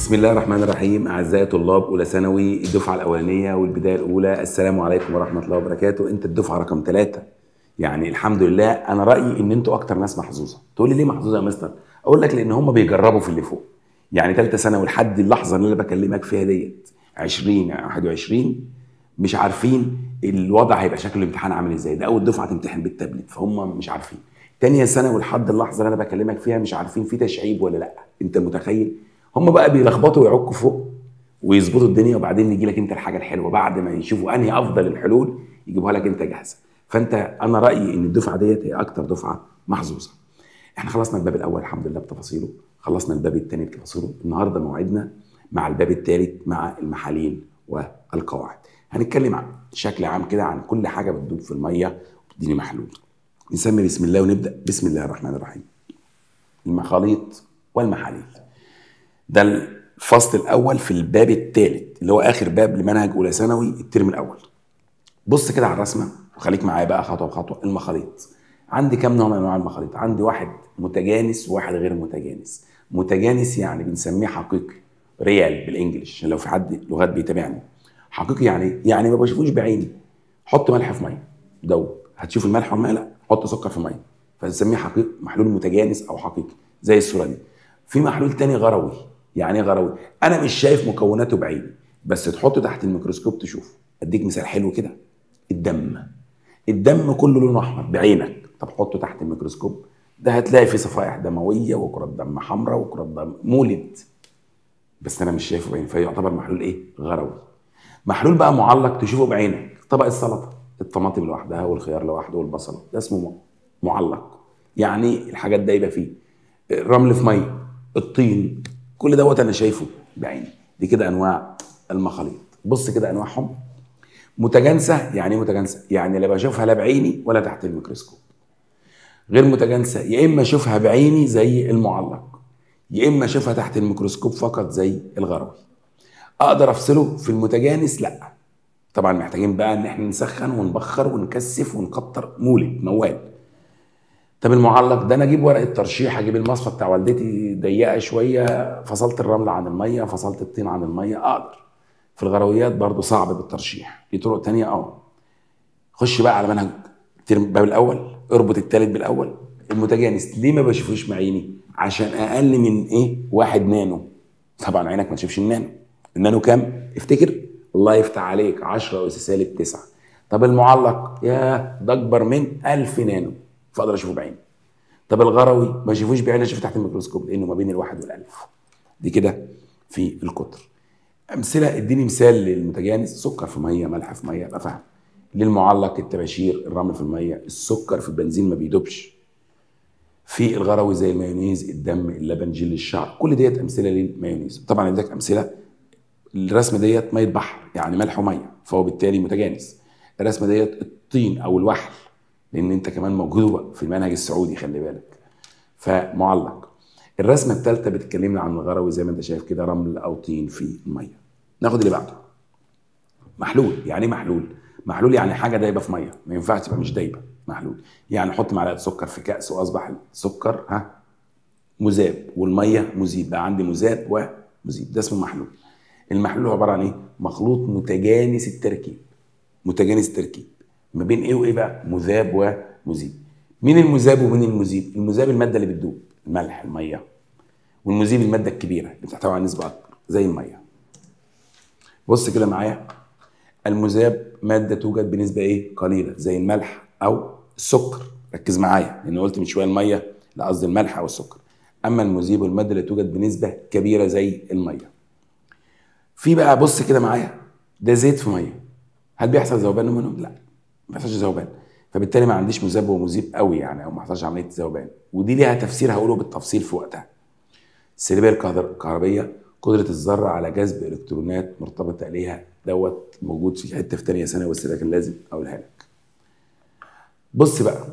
بسم الله الرحمن الرحيم اعزائي طلاب اولى ثانوي الدفعه الاولانيه والبدايه الاولى السلام عليكم ورحمه الله وبركاته انت الدفعه رقم ثلاثة يعني الحمد لله انا رايي ان انتوا اكتر ناس محظوظه تقول لي ليه محظوظه يا مستر اقول لك لان هم بيجربوا في اللي فوق يعني ثالثه ثانوي لحد اللحظه اللي انا بكلمك فيها ديت 20 21 مش عارفين الوضع هيبقى شكل الامتحان عامل ازاي ده اول دفعه تمتحن بالتابلت فهم مش عارفين تانية ثانوي لحد اللحظه اللي انا بكلمك فيها مش عارفين في تشعيب ولا لا انت متخيل هم بقى بيلخبطوا ويعكوا فوق ويظبطوا الدنيا وبعدين يجي لك انت الحاجه الحلوه بعد ما يشوفوا انهي افضل الحلول يجيبوها لك انت جاهزه فانت انا رايي ان الدفعه ديت هي اكتر دفعه محظوظه احنا خلصنا الباب الاول الحمد لله بتفاصيله خلصنا الباب الثاني بتفاصيله النهارده موعدنا مع الباب الثالث مع المحاليل والقواعد هنتكلم عن شكل عام كده عن كل حاجه بتدوب في الميه وبتديني محلول نسمي بسم الله ونبدا بسم الله الرحمن الرحيم المخاليط والمحاليل ده الفصل الاول في الباب الثالث اللي هو اخر باب لمنهج اولى ثانوي الترم الاول بص كده على الرسمه وخليك معايا بقى خطوه بخطوه المخاليط عندي كام نوع من انواع المخاليط عندي واحد متجانس وواحد غير متجانس متجانس يعني بنسميه حقيقي ريال بالانجلش عشان لو في حد لغات بيتابعني حقيقي يعني يعني ما بشوفوش بعيني حط ملح في ميه دوب هتشوف الملح والميه لا حط سكر في ميه فنسميه حقيقي محلول متجانس او حقيقي زي الصوره دي في محلول تاني غروي يعني ايه غروي انا مش شايف مكوناته بعيني بس تحطه تحت الميكروسكوب تشوف اديك مثال حلو كده الدم الدم كله لونه احمر بعينك طب حطه تحت الميكروسكوب ده هتلاقي فيه صفائح دمويه وكرات دم حمراء وكرات دم مولد بس انا مش شايفه بعيني فيعتبر محلول ايه غروي محلول بقى معلق تشوفه بعينك طبق السلطه الطماطم لوحدها والخيار لوحده والبصل ده اسمه معلق يعني الحاجات ده يبقى فيه الرمل في ميه الطين كل دوت انا شايفه بعيني دي كده انواع المخاليط بص كده انواعهم متجانسه يعني ايه متجانسه يعني لا بشوفها لا بعيني ولا تحت الميكروسكوب غير متجانسه يا اما اشوفها بعيني زي المعلق يا اما اشوفها تحت الميكروسكوب فقط زي الغروي اقدر افصله في المتجانس لا طبعا محتاجين بقى ان احنا نسخن ونبخر ونكثف ونكتر مولد موال طب المعلق ده انا اجيب ورقه ترشيح اجيب المصفى بتاع والدتي ضيقه شويه فصلت الرمل عن الميه فصلت الطين عن الميه اقدر في الغرويات برضو صعب بالترشيح في طرق تانية اه خش بقى على منهج الباب الاول اربط التالت بالاول المتجانس ليه ما بشوفوش بعيني عشان اقل من ايه واحد نانو طبعا عينك ما تشوفش النانو النانو كام افتكر الله يفتح عليك 10 اس سالب 9 طب المعلق يا ده اكبر من 1000 نانو فاقدر اشوفه بعيني طب الغروي ما اشوفوش بعيني اشوفه تحت الميكروسكوب لانه ما بين الواحد والالف دي كده في القطر امثله اديني مثال للمتجانس سكر في ميه ملح في ميه ابقى فاهم للمعلق الطباشير الرمل في الميه السكر في البنزين ما بيدوبش في الغروي زي المايونيز الدم اللبن جل الشعر كل ديت امثله للمايونيز طبعا اديك امثله الرسمه ديت ميه بحر يعني ملح وميه فهو بالتالي متجانس الرسمه ديت الطين او الوحل لان انت كمان موجود في المنهج السعودي خلي بالك فمعلق الرسمه الثالثه بتكلمنا عن الغروي زي ما انت شايف كده رمل او طين في الميه ناخد اللي بعده محلول يعني ايه محلول محلول يعني حاجه دايبه في ميه ما ينفعش تبقى مش دايبه محلول يعني حط معلقه سكر في كاس واصبح السكر ها مذاب والميه مذيب بقى عندي مذاب ومذيب ده اسمه محلول المحلول عباره عن ايه مخلوط متجانس التركيب متجانس التركيب ما بين ايه وايه بقى مذاب ومذيب مين المذاب ومين المذيب المذاب الماده اللي بتدوب الملح الميه والمذيب الماده الكبيره اللي بتحتوي على نسبه اكبر زي الميه بص كده معايا المذاب ماده توجد بنسبه ايه قليله زي الملح او السكر ركز معايا لان قلت من شويه الميه لا قصدي الملح او السكر اما المذيب والماده اللي توجد بنسبه كبيره زي الميه في بقى بص كده معايا ده زيت في ميه هل بيحصل ذوبان منهم لا ما بيحصلش ذوبان فبالتالي ما عنديش مذاب ومذيب قوي يعني او ما حصلش عمليه ذوبان ودي ليها تفسير هقوله بالتفصيل في وقتها السلبيه الكهربيه قدره الذره على جذب الكترونات مرتبطه اليها دوت موجود في حته في ثانيه ثانوي بس ده كان لازم اقولها لك بص بقى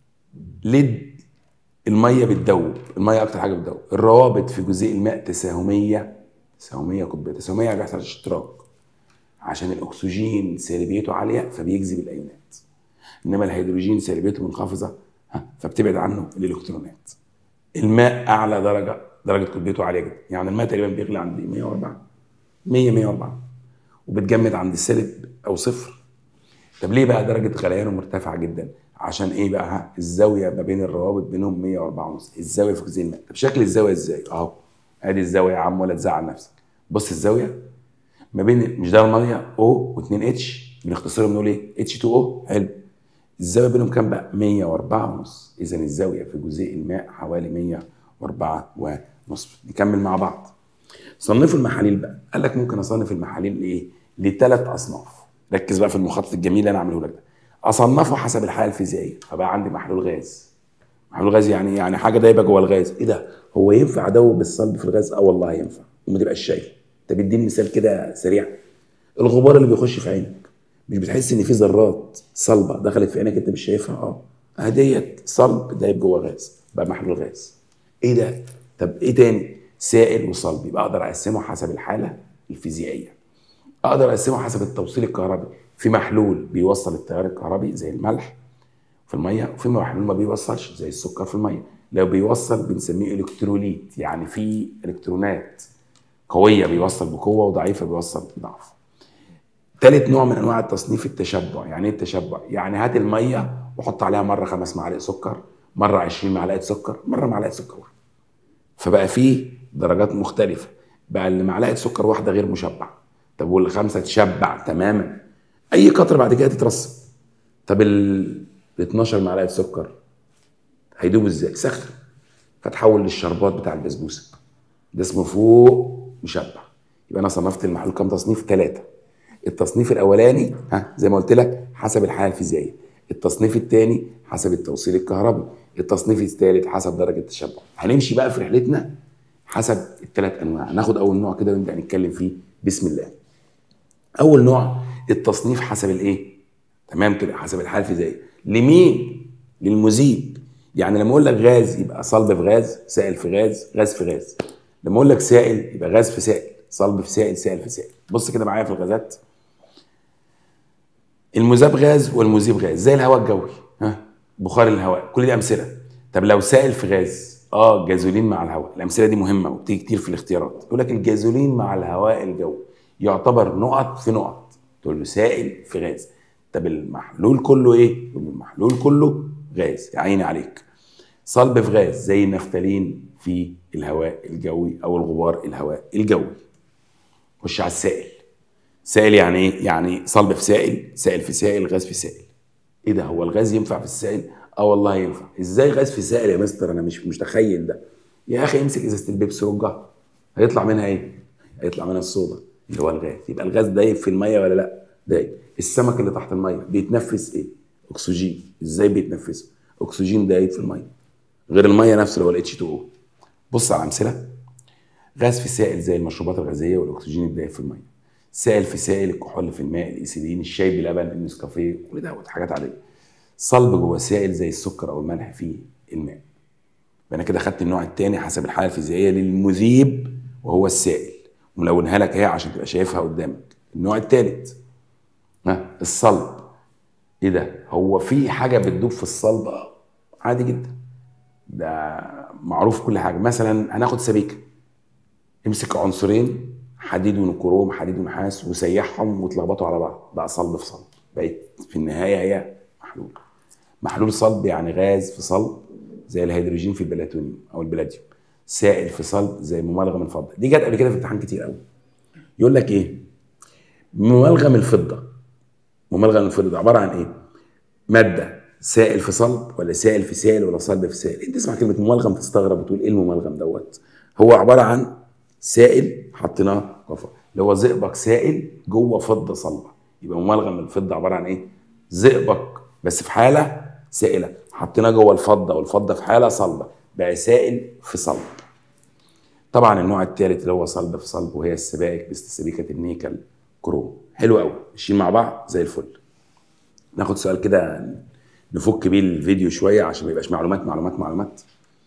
ليه الميه بتدوب الميه اكتر حاجه بتدوب الروابط في جزيء الماء تساهميه تساهميه قطبيه تساهميه يعني بيحصل اشتراك عشان الاكسجين سالبيته عاليه فبيجذب الايونات انما الهيدروجين سالبيته منخفضه ها فبتبعد عنه الالكترونات الماء اعلى درجه درجه قطبيته عاليه جدا يعني الماء تقريبا بيغلي عند 104 100 104 وبتجمد عند السالب او صفر طب ليه بقى درجه غليانه مرتفعه جدا عشان ايه بقى ها الزاويه ما بين الروابط بينهم 104 ونص الزاويه في جزء الماء طب شكل الزاويه ازاي اهو ادي الزاويه يا عم ولا تزعل نفسك بص الزاويه ما بين مش ده الميه او و2 اتش بنختصرهم نقول ايه اتش 2 او حلو الزاويه بينهم كام بقى 104 ونص اذا الزاويه في جزيء الماء حوالي 104 ونص نكمل مع بعض صنفوا المحاليل بقى قال لك ممكن اصنف المحاليل لايه لثلاث اصناف ركز بقى في المخطط الجميل اللي انا عامله لك ده اصنفه حسب الحاله الفيزيائيه فبقى عندي محلول غاز محلول غاز يعني يعني حاجه دايبه جوه الغاز ايه ده هو ينفع ادوب بالصلب في الغاز اه والله ينفع وما تبقاش شايف طب اديني مثال كده سريع الغبار اللي بيخش في عينك مش بتحس ان في ذرات صلبه دخلت في عينك انت مش شايفها اه اهديت صلب دايب جوه غاز بقى محلول غاز ايه ده طب ايه تاني سائل وصلب يبقى اقدر اقسمه حسب الحاله الفيزيائيه اقدر اقسمه حسب التوصيل الكهربي في محلول بيوصل التيار الكهربي زي الملح في الميه وفي محلول ما بيوصلش زي السكر في الميه لو بيوصل بنسميه الكتروليت يعني في الكترونات قويه بيوصل بقوه وضعيفه بيوصل بضعف ثالث نوع من انواع التصنيف التشبع يعني ايه التشبع يعني هات الميه وحط عليها مره خمس معالق سكر مره 20 معلقه سكر مره معلقه سكر واحده فبقى فيه درجات مختلفه بقى اللي معلقه سكر واحده غير مشبع طب واللي خمسه تشبع تماما اي قطر بعد كده تترسب طب ال 12 معلقه سكر هيدوب ازاي سخن فتحول للشربات بتاع البسبوسه ده اسمه فوق مشبع يبقى انا صنفت المحلول كام تصنيف ثلاثه التصنيف الاولاني ها زي ما قلت لك حسب الحاله الفيزيائيه التصنيف الثاني حسب التوصيل الكهربي التصنيف الثالث حسب درجه التشبع هنمشي بقى في رحلتنا حسب الثلاث انواع ناخد اول نوع كده ونبدا نتكلم فيه بسم الله اول نوع التصنيف حسب الايه تمام كده حسب الحاله الفيزيائيه لمين للمذيب يعني لما اقول لك غاز يبقى صلب في غاز سائل في غاز غاز في غاز لما اقول لك سائل يبقى غاز في سائل صلب في سائل سائل في سائل بص كده معايا في الغازات المذاب غاز والمذيب غاز زي الهواء الجوي ها بخار الهواء كل دي امثله طب لو سائل في غاز اه جازولين مع الهواء الامثله دي مهمه وبتيجي كتير في الاختيارات يقول لك الجازولين مع الهواء الجوي يعتبر نقط في نقط تقول له سائل في غاز طب المحلول كله ايه يقول له المحلول كله غاز يا عيني عليك صلب في غاز زي النفتالين في الهواء الجوي او الغبار الهواء الجوي خش على السائل سائل يعني ايه يعني صلب في سائل سائل في سائل غاز في سائل ايه ده هو الغاز ينفع في السائل اه والله ينفع ازاي غاز في سائل يا مستر انا مش مش متخيل ده يا اخي امسك ازازه البيبسي رجها هيطلع منها ايه هيطلع منها الصودا اللي هو الغاز يبقى الغاز دايب في الميه ولا لا دايب السمك اللي تحت الميه بيتنفس ايه اكسجين ازاي بيتنفسه اكسجين دايب في الميه غير الميه نفسه اللي هو الاتش 2 او بص على امثله غاز في سائل زي المشروبات الغازيه والاكسجين الدايب في الميه سائل في سائل الكحول في الماء الايثيلين الشاي بلبن النسكافيه كل ده حاجات عاديه صلب جوه سائل زي السكر او الملح في الماء انا كده خدت النوع الثاني حسب الحاله الفيزيائيه للمذيب وهو السائل ملونها لك اهي عشان تبقى شايفها قدامك النوع الثالث ها الصلب ايه ده هو في حاجه بتدوب في الصلب اه عادي جدا ده معروف كل حاجه مثلا هناخد سبيكه امسك عنصرين حديد ونكروم حديد ونحاس وسيحهم وتلخبطوا على بعض بقى صلب في صلب بقت في النهايه هي محلول محلول صلب يعني غاز في صلب زي الهيدروجين في البلاتونيوم او البلاتيوم سائل في صلب زي مملغم الفضه دي جت قبل كده في امتحان كتير قوي يقول لك ايه مملغم الفضه مملغم الفضه ده عباره عن ايه ماده سائل في صلب ولا سائل في سائل ولا صلب في سائل انت تسمع كلمه مملغم تستغرب وتقول ايه المملغم دوت هو عباره عن سائل حطيناه كفر اللي هو زئبق سائل جوه فضه صلبه يبقى مملغم الفضه عباره عن ايه زئبق بس في حاله سائله حطيناه جوه الفضه والفضه في حاله صلبه بقى سائل في صلب طبعا النوع الثالث اللي هو صلب في صلب وهي السبائك مثل سبيكه النيكل كروم حلو قوي ماشيين مع بعض زي الفل ناخد سؤال كده نفك بيه الفيديو شويه عشان ما يبقاش معلومات معلومات معلومات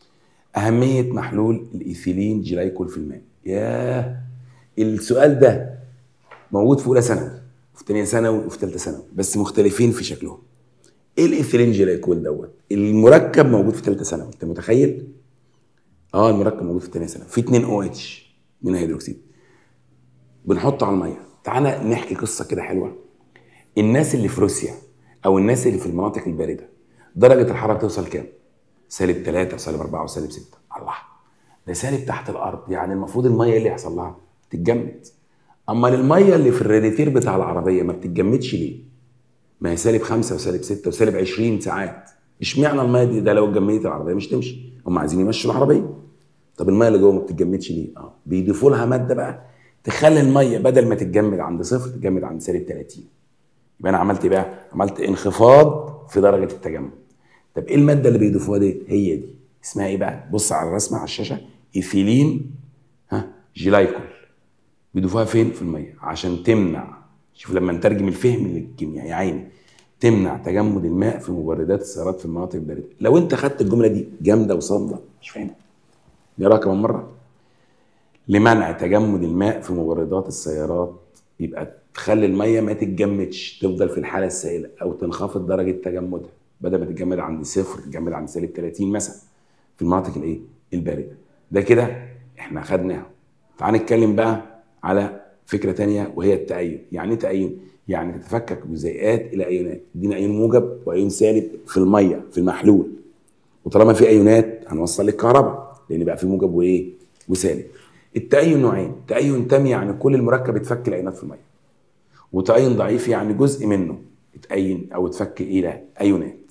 اهميه محلول الايثيلين جلايكول في الماء ياه السؤال ده موجود في اولى ثانوي في ثانيه ثانوي وفي ثالثه ثانوي بس مختلفين في شكلهم ايه الايثيلين جلايكول دوت المركب موجود في ثالثه ثانوي انت متخيل اه المركب موجود في الثانيه ثانوي في 2 او اتش من هيدروكسيد بنحطه على الميه تعالى نحكي قصه كده حلوه الناس اللي في روسيا او الناس اللي في المناطق البارده درجه الحراره توصل كام سالب 3 وسالب 4 وسالب 6 الله ده سالب تحت الارض يعني المفروض الميه ايه اللي يحصل لها تتجمد اما الميه اللي في الراديتير بتاع العربيه ما بتتجمدش ليه ما هي سالب 5 وسالب 6 وسالب 20 ساعات اشمعنى الميه دي ده لو اتجمدت العربيه مش تمشي هم عايزين يمشوا العربيه طب الميه اللي جوه ما بتتجمدش ليه اه بيضيفوا لها ماده بقى تخلي الميه بدل ما تتجمد عند صفر تتجمد عند سالب 30 يبقى انا عملت ايه بقى عملت انخفاض في درجه التجمد طب ايه الماده اللي بيضيفوها دي هي دي اسمها ايه بقى بص على الرسمه على الشاشه ايثيلين ها جلايكول بيضيفوها فين في الميه عشان تمنع شوف لما نترجم الفهم للكيمياء يا عيني تمنع تجمد الماء في مبردات السيارات في المناطق البارده لو انت خدت الجمله دي جامده وصامده مش فاهمها نقراها كمان مره لمنع تجمد الماء في مبردات السيارات يبقى تخلي الميه ما تتجمدش تفضل في الحاله السائله او تنخفض درجه تجمدها بدل ما تتجمد عند صفر تتجمد عند سالب 30 مثلا في المناطق الايه البارده ده كده احنا خدناها تعال نتكلم بقى على فكره تانية وهي التأين يعني ايه تأين يعني تتفكك جزيئات الى ايونات ادينا ايون موجب وايون سالب في الميه في المحلول وطالما في ايونات هنوصل للكهرباء لان بقى في موجب وايه وسالب التأين نوعين تأين تام يعني كل المركب اتفك الايونات في الميه وتأين ضعيف يعني جزء منه اتأين او اتفك الى ايونات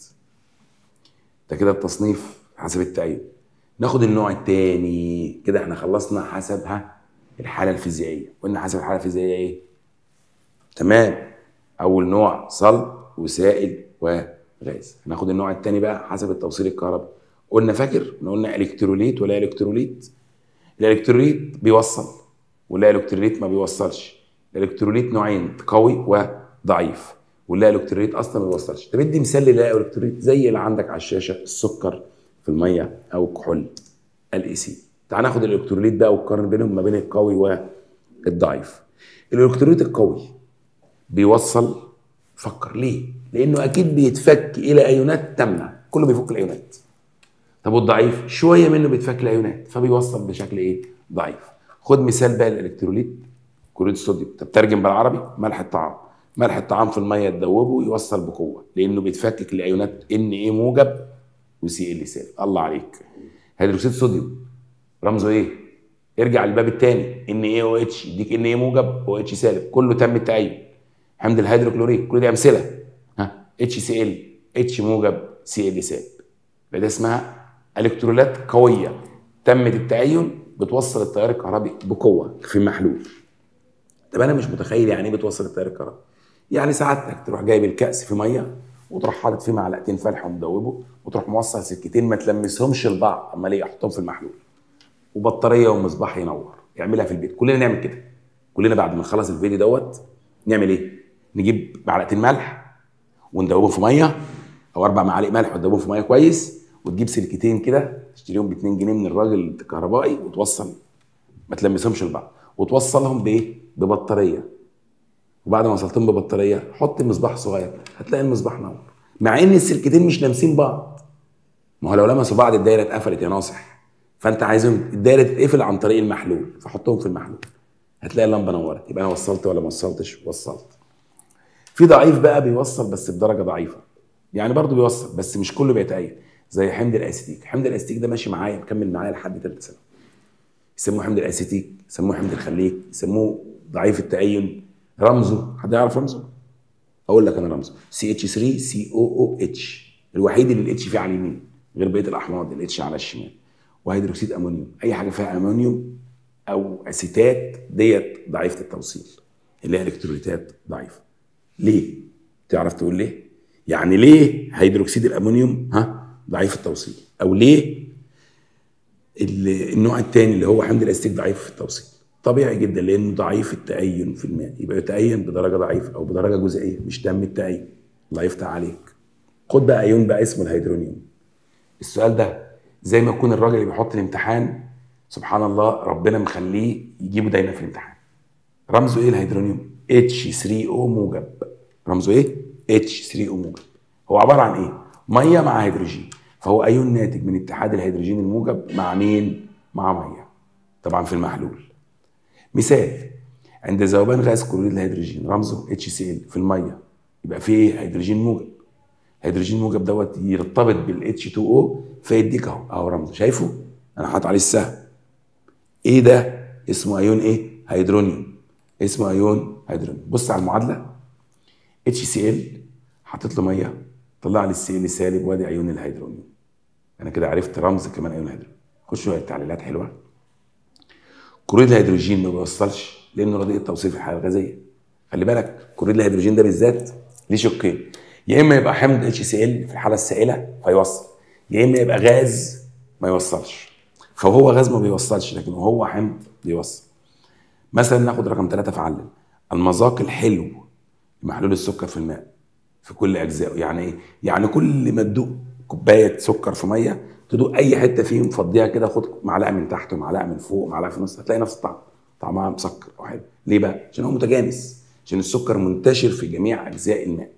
ده كده التصنيف حسب التأين ناخد النوع الثاني كده احنا خلصنا حسب ها الحاله الفيزيائيه قلنا حسب الحاله الفيزيائيه ايه تمام اول نوع صلب وسائل وغاز هناخد النوع الثاني بقى حسب التوصيل الكهربائي قلنا فاكر إن قلنا الكتروليت ولا الكتروليت الالكتروليت بيوصل ولا الكتروليت ما بيوصلش الالكتروليت نوعين قوي وضعيف ولا الكتروليت اصلا ما بيوصلش طب ادي مثال للا الكتروليت زي اللي عندك على الشاشه السكر في الميه او الكحول الاي سي تعال ناخد الالكتروليت بقى ونقارن بينهم ما بين القوي والضعيف الالكتروليت القوي بيوصل فكر ليه لانه اكيد بيتفك الى ايونات تامنه كله بيفك الايونات طب والضعيف شويه منه بيتفك لايونات فبيوصل بشكل ايه ضعيف خد مثال بقى الالكتروليت كلوريد الصوديوم طب ترجم بالعربي ملح الطعام ملح الطعام في الميه تدوبه يوصل بقوه لانه بيتفكك لايونات ان ايه موجب وسي ال سالب الله عليك هيدروكسيد الصوديوم رمزه ايه ارجع للباب الثاني ان ايه او اتش يديك ان ايه موجب او اتش سالب كله تم التأين حمض الهيدروكلوريك كل دي امثله ها اتش سي ال اتش موجب سي ال سالب يبقى ده اسمها الكترولات قويه تمت التأين بتوصل التيار الكهربي بقوه في محلول طب انا مش متخيل يعني ايه بتوصل التيار الكهربي يعني سعادتك تروح جايب الكأس في ميه وتروح حاطط فيه معلقتين فلح ومدوبه وتروح موصل سكتين ما تلمسهمش لبعض امال ايه احطهم في المحلول وبطاريه ومصباح ينور اعملها في البيت كلنا نعمل كده كلنا بعد ما نخلص الفيديو دوت نعمل ايه نجيب معلقتين ملح وندوبهم في ميه او اربع معالق ملح وتدوبهم في ميه كويس وتجيب سلكتين كده تشتريهم ب 2 جنيه من الراجل الكهربائي وتوصل ما تلمسهمش لبعض وتوصلهم بايه ببطاريه وبعد ما وصلتهم ببطاريه حط مصباح صغير هتلاقي المصباح نور مع ان السلكتين مش لامسين بعض ما هو لو لمسوا بعض الدايره اتقفلت يا ناصح فانت عايزهم الدايره تتقفل عن طريق المحلول فحطهم في المحلول هتلاقي اللمبه نورت يبقى انا وصلت ولا ما وصلتش وصلت في ضعيف بقى بيوصل بس بدرجه ضعيفه يعني برضه بيوصل بس مش كله بيتأيد زي حمض الاسيتيك حمض الاسيتيك ده ماشي معايا مكمل معايا لحد ثالثه سنه يسموه حمض الاسيتيك يسموه حمض الخليك يسموه ضعيف التأين رمزه حد يعرف رمزه اقول لك انا رمزه سي اتش 3 سي او او اتش الوحيد اللي الاتش فيه على اليمين غير بقيه الاحماض الاتش على الشمال وهيدروكسيد امونيوم اي حاجه فيها امونيوم او اسيتات ديت ضعيفه التوصيل اللي هي الكتروليتات ضعيفه ليه تعرف تقول ليه يعني ليه هيدروكسيد الامونيوم ها ضعيف التوصيل او ليه النوع الثاني اللي هو حمض الاسيتيك ضعيف في التوصيل طبيعي جدا لانه ضعيف التأين في الماء يبقى يتأين بدرجه ضعيفه او بدرجه جزئيه مش تم التأين الله يفتح عليك خد بقى ايون بقى اسمه الهيدرونيوم السؤال ده زي ما يكون الراجل اللي بيحط الامتحان سبحان الله ربنا مخليه يجيبه دايما في الامتحان رمزه ايه الهيدرونيوم H3O موجب رمزه ايه H3O موجب هو عباره عن ايه ميه مع هيدروجين فهو ايون ناتج من اتحاد الهيدروجين الموجب مع مين مع ميه طبعا في المحلول مثال عند ذوبان غاز كلوريد الهيدروجين رمزه HCl في الميه يبقى فيه هيدروجين موجب هيدروجين موجب دوت يرتبط بال H2O فيديك اهو اهو رمزه شايفه انا حاطط عليه السهم ايه ده اسمه ايون ايه هيدرونيوم اسمه ايون هيدرونيوم بص على المعادله HCl حطيت له ميه طلع لي السي سالب وادي ايون الهيدرونيوم انا كده عرفت رمز كمان ايون الهيدرونيوم خش شويه تعليلات حلوه كلوريد الهيدروجين ما بيوصلش لانه رديء التوصيل في الحاله الغازيه خلي بالك كلوريد الهيدروجين ده بالذات ليه شقين يا اما يبقى حمض اتش سي ال في الحاله السائله فيوصل يا اما يبقى غاز ما يوصلش فهو غاز ما بيوصلش لكن هو حمض بيوصل مثلا ناخد رقم ثلاثة فعلل المذاق الحلو محلول السكر في الماء في كل اجزائه يعني ايه يعني كل ما تدوق كوبايه سكر في ميه تدوق اي حته فيهم فضيها كده خد معلقه من تحت ومعلقه من فوق ومعلقه في النص هتلاقي نفس الطعم طعمها مسكر او حلو ليه بقى عشان هو متجانس عشان السكر منتشر في جميع اجزاء الماء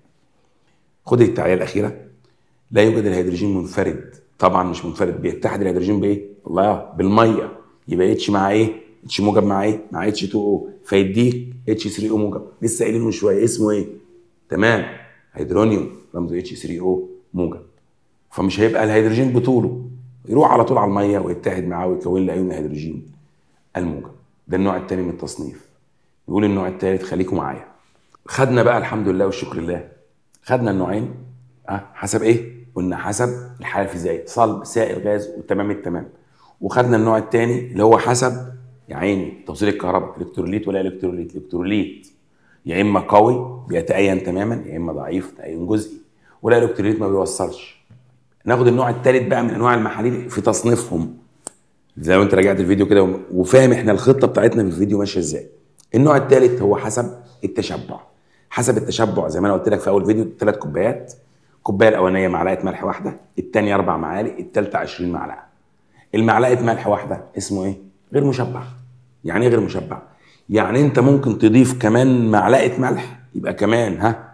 خد التعليق الاخيره لا يوجد الهيدروجين منفرد طبعا مش منفرد بيتحد الهيدروجين بايه الله بالميه يبقى اتش مع ايه اتش موجب مع ايه مع اتش 2 او فيديك اتش 3 او موجب لسه قايلين من شويه اسمه ايه تمام هيدرونيوم رمزه اتش 3 او موجب فمش هيبقى الهيدروجين بطوله يروح على طول على الميه ويتحد معاه ويكون لي ايون الهيدروجين الموجب ده النوع الثاني من التصنيف يقول النوع الثالث خليكم معايا خدنا بقى الحمد لله والشكر لله خدنا النوعين أه حسب ايه قلنا حسب الحاله الفيزيائيه صلب سائل غاز وتمام التمام وخدنا النوع الثاني اللي هو حسب يا عيني توصيل الكهرباء الكتروليت ولا الكتروليت الكتروليت يا اما قوي بيتأين تماما يا اما ضعيف تأين جزئي ولا الكتروليت ما بيوصلش ناخد النوع الثالث بقى من انواع المحاليل في تصنيفهم زي ما انت راجعت الفيديو كده وفاهم احنا الخطه بتاعتنا في الفيديو ماشيه ازاي النوع الثالث هو حسب التشبع حسب التشبع زي ما انا قلت لك في اول فيديو ثلاث كوبايات الكوبايه الاولانيه معلقه ملح واحده الثانيه اربع معالق الثالثه 20 معلقه المعلقه ملح واحده اسمه ايه غير مشبع يعني ايه غير مشبع يعني انت ممكن تضيف كمان معلقه ملح يبقى كمان ها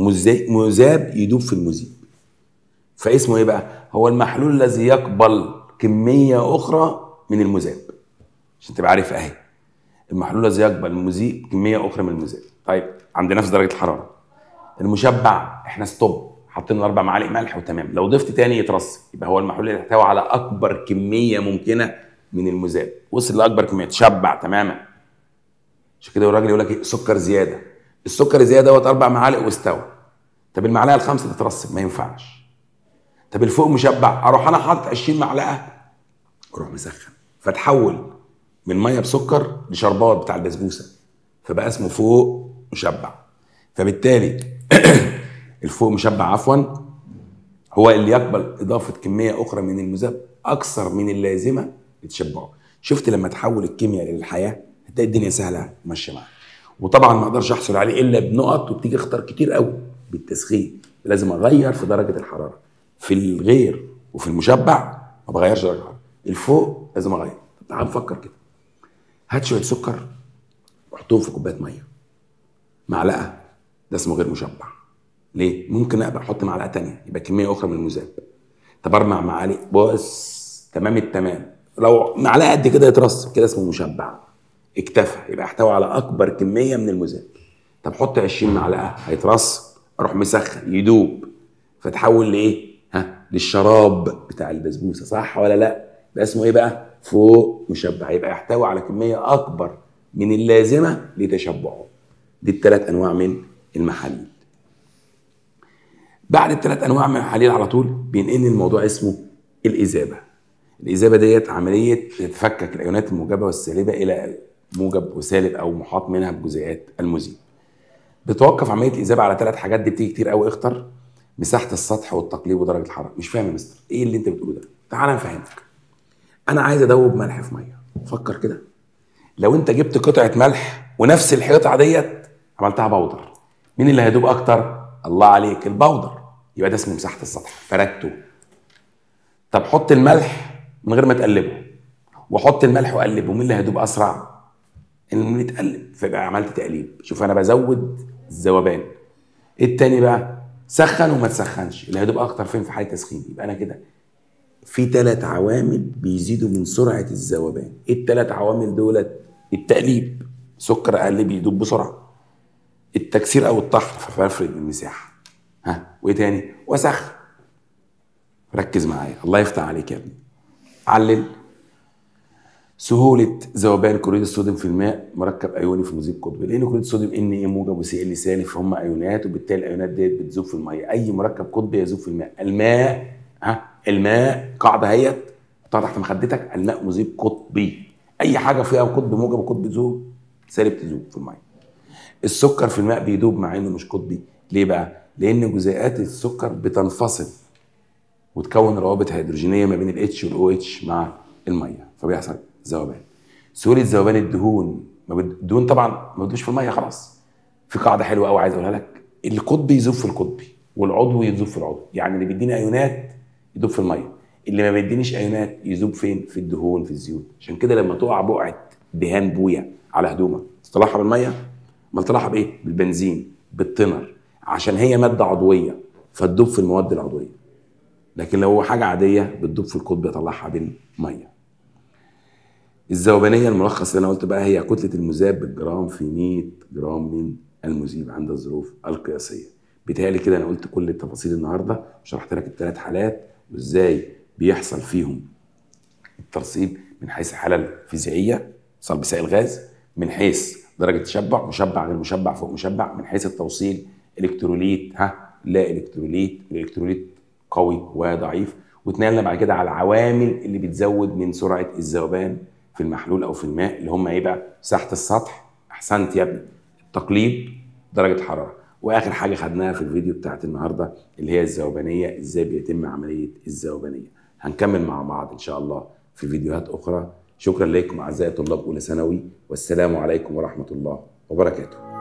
مذاب يدوب في المذيب فاسمه ايه بقى هو المحلول الذي يقبل كميه اخرى من المذاب عشان تبقى عارف اهي المحلول الذي يقبل مذيب كميه اخرى من المذاب طيب عند نفس درجه الحراره المشبع احنا ستوب حاطين اربع معالق ملح وتمام لو ضفت تاني يترص يبقى هو المحلول اللي يحتوي على اكبر كميه ممكنه من المذاب وصل لاكبر كميه تشبع تماما عشان كده الراجل يقول لك ايه سكر زياده السكر الزياده دوت اربع معالق واستوى طب المعلقه الخامسه تترسب ما ينفعش طب الفوق مشبع اروح انا حاطط 20 معلقه اروح مسخن فتحول من ميه بسكر لشربات بتاع البسبوسه فبقى اسمه فوق مشبع فبالتالي الفوق مشبع عفوا هو اللي يقبل اضافه كميه اخرى من المذاب اكثر من اللازمه لتشبعه شفت لما تحول الكيمياء للحياه هتلاقي الدنيا سهله ماشيه معاك وطبعا ما اقدرش احصل عليه الا بنقط وبتيجي اختار كتير قوي بالتسخين لازم اغير في درجه الحراره في الغير وفي المشبع ما بغيرش درجه الحراره الفوق لازم اغير طب تعال نفكر كده هات شويه سكر وحطهم في كوبايه ميه معلقه ده اسمه غير مشبع ليه ممكن ابقى احط معلقه تانية يبقى كميه اخرى من المذاب طب اربع معالق بص تمام التمام لو معلقه قد كده يترص كده اسمه مشبع اكتفى يبقى احتوى على اكبر كميه من المذاب طب حط 20 معلقه هيترص اروح مسخن يدوب فتحول لايه ها للشراب بتاع البسبوسه صح ولا لا ده اسمه ايه بقى فوق مشبع يبقى يحتوي على كميه اكبر من اللازمه لتشبعه دي الثلاث انواع من المحاليل بعد الثلاث انواع من المحاليل على طول بينقلني الموضوع اسمه الاذابه الاذابه ديت عمليه تفكك الايونات الموجبه والسالبه الى موجب وسالب او محاط منها بجزيئات المذيب بتوقف عمليه الاذابه على ثلاث حاجات دي بتيجي كتير قوي اختر مساحه السطح والتقليب ودرجه الحراره مش فاهم يا مستر ايه اللي انت بتقوله ده تعال نفهمك انا عايز ادوب ملح في ميه فكر كده لو انت جبت قطعه ملح ونفس القطعه ديت عملتها بودر مين اللي هيدوب اكتر الله عليك البودر يبقى ده اسمه مساحه السطح فردته طب حط الملح من غير ما تقلبه وحط الملح وقلبه مين اللي هيدوب اسرع اللي يتقلب فيبقى عملت تقليب شوف انا بزود الذوبان التاني بقى سخن وما تسخنش اللي هيدوب اكتر فين في حاله تسخين يبقى انا كده في ثلاث عوامل بيزيدوا من سرعه الذوبان ايه الثلاث عوامل دولت التقليب سكر اقل بيدوب بسرعه التكسير او الطحن فبفرد المساحه ها وايه تاني وسخ ركز معايا الله يفتح عليك يا ابني علل سهولة ذوبان كلوريد الصوديوم في الماء مركب ايوني في مذيب قطبي لان كلوريد الصوديوم ان ايه موجب وسي ال سالب فهم ايونات وبالتالي الايونات ديت بتذوب في الميه اي مركب قطبي يذوب في الماء الماء ها الماء قاعده اهيت حطها تحت مخدتك الماء مذيب قطبي اي حاجه فيها قطب موجب وقطب ذوب سالب تذوب في الميه السكر في الماء بيدوب مع انه مش قطبي ليه بقى لان جزيئات السكر بتنفصل وتكون روابط هيدروجينيه ما بين الاتش والاو اتش مع الميه فبيحصل ذوبان سهوله ذوبان الدهون ما بد... الدهون طبعا ما بتدوبش في الميه خلاص في قاعده حلوه قوي عايز اقولها لك القطبي يذوب في القطبي والعضوي يذوب في العضوي يعني اللي بيديني ايونات يذوب في الميه اللي ما بيدينيش ايونات يذوب فين في الدهون في الزيوت عشان كده لما تقع بقعه دهان بويا على هدومك تطلعها بالميه ما تطلعها بايه بالبنزين بالتنر عشان هي ماده عضويه فتدوب في المواد العضويه لكن لو هو حاجه عاديه بتدوب في القطب يطلعها بالميه الذوبانيه الملخص اللي انا قلت بقى هي كتله المذاب بالجرام في 100 جرام من المذيب عند الظروف القياسيه بيتهيألي كده انا قلت كل التفاصيل النهارده وشرحت لك الثلاث حالات وازاي بيحصل فيهم الترسيب من حيث الحاله الفيزيائيه صلب سائل غاز من حيث درجه تشبع مشبع غير مشبع فوق مشبع من حيث التوصيل الكتروليت ها لا الكتروليت الالكتروليت قوي وضعيف واتنقلنا بعد كده على العوامل اللي بتزود من سرعه الذوبان في المحلول او في الماء اللي هم ايه بقى مساحه السطح احسنت يا ابني التقليب درجه حراره واخر حاجه خدناها في الفيديو بتاعت النهارده اللي هي الذوبانيه ازاي بيتم عمليه الذوبانيه هنكمل مع بعض ان شاء الله في فيديوهات اخرى شكرا لكم اعزائي طلاب اولى ثانوي والسلام عليكم ورحمه الله وبركاته